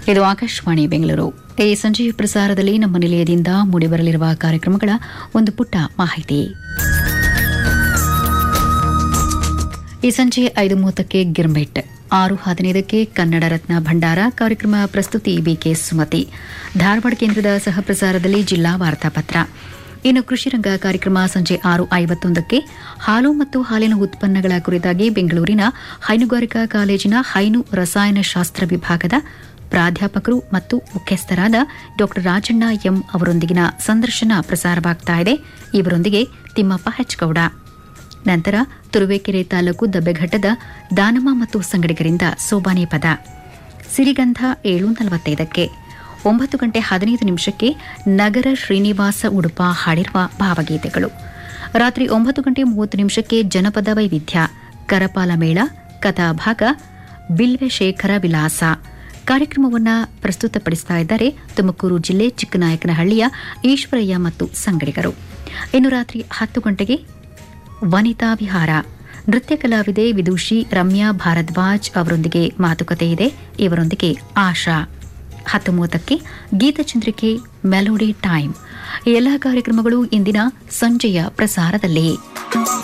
ಇದು ಆಕಾಶವಾಣಿ ಬೆಂಗಳೂರು ಈ ಸಂಜೆಯ ಪ್ರಸಾರದಲ್ಲಿ ನಮ್ಮ ನಿಲಯದಿಂದ ಮೂಡಿಬರಲಿರುವ ಕಾರ್ಯಕ್ರಮಗಳ ಒಂದು ಪುಟ್ಟ ಮಾಹಿತಿ ಈ ಸಂಜೆ ಐದು ಮೂವತ್ತಕ್ಕೆ ಗಿರ್ಮೆಟ್ ಆರು ಹದಿನೈದಕ್ಕೆ ಕನ್ನಡ ರತ್ನ ಭಂಡಾರ ಕಾರ್ಯಕ್ರಮ ಪ್ರಸ್ತುತಿ ಬಿಕೆ ಸುಮತಿ ಧಾರವಾಡ ಕೇಂದ್ರದ ಸಹ ಪ್ರಸಾರದಲ್ಲಿ ಜಿಲ್ಲಾ ವಾರ್ತಾಪತ್ರ ಇನ್ನು ಕೃಷಿ ರಂಗ ಕಾರ್ಯಕ್ರಮ ಸಂಜೆ ಆರು ಐವತ್ತೊಂದಕ್ಕೆ ಹಾಲು ಮತ್ತು ಹಾಲಿನ ಉತ್ಪನ್ನಗಳ ಕುರಿತಾಗಿ ಬೆಂಗಳೂರಿನ ಹೈನುಗಾರಿಕಾ ಕಾಲೇಜಿನ ಹೈನು ರಸಾಯನಶಾಸ್ತ್ರ ವಿಭಾಗದ ಪ್ರಾಧ್ಯಾಪಕರು ಮತ್ತು ಮುಖ್ಯಸ್ಥರಾದ ಡಾ ರಾಜಣ್ಣ ಎಂ ಅವರೊಂದಿಗಿನ ಸಂದರ್ಶನ ಪ್ರಸಾರವಾಗ್ತಾ ಇದೆ ಇವರೊಂದಿಗೆ ತಿಮ್ಮಪ್ಪ ಹೆಚ್ಗೌಡ ನಂತರ ತುರುವೇಕೆರೆ ತಾಲೂಕು ದಬ್ಬೆಘಟ್ಟದ ದಾನಮ್ಮ ಮತ್ತು ಸಂಗಡಿಗರಿಂದ ಸೋಬಾನೆ ಪದ ಸಿರಿಗಂಧ ಏಳು ನಲವತ್ತೈದಕ್ಕೆ ಒಂಬತ್ತು ಗಂಟೆ ಹದಿನೈದು ನಿಮಿಷಕ್ಕೆ ನಗರ ಶ್ರೀನಿವಾಸ ಉಡುಪ ಹಾಡಿರುವ ಭಾವಗೀತೆಗಳು ರಾತ್ರಿ ಒಂಬತ್ತು ಗಂಟೆ ಮೂವತ್ತು ನಿಮಿಷಕ್ಕೆ ಜನಪದ ವೈವಿಧ್ಯ ಕರಪಾಲ ಮೇಳ ಕಥಾಭಾಗ ಬಿಲ್ವೆ ಶೇಖರ ವಿಲಾಸ ಕಾರ್ಯಕ್ರಮವನ್ನು ಪ್ರಸ್ತುತಪಡಿಸ್ತಾ ಇದ್ದಾರೆ ತುಮಕೂರು ಜಿಲ್ಲೆ ಚಿಕ್ಕನಾಯಕನಹಳ್ಳಿಯ ಈಶ್ವರಯ್ಯ ಮತ್ತು ಸಂಗಡಿಗರು ಇನ್ನು ರಾತ್ರಿ ಹತ್ತು ಗಂಟೆಗೆ ವನಿತಾ ವಿಹಾರ ನೃತ್ಯ ಕಲಾವಿದೆ ವಿದೂಷಿ ರಮ್ಯಾ ಭಾರದ್ವಾಜ್ ಅವರೊಂದಿಗೆ ಮಾತುಕತೆ ಇದೆ ಇವರೊಂದಿಗೆ ಆಶಾ ಹತ್ತು ಮೂವತ್ತಕ್ಕೆ ಗೀತಚಂದ್ರಿಕೆ ಮೆಲೋಡಿ ಟೈಮ್ ಈ ಎಲ್ಲ ಕಾರ್ಯಕ್ರಮಗಳು ಇಂದಿನ ಸಂಜೆಯ ಪ್ರಸಾರದಲ್ಲಿ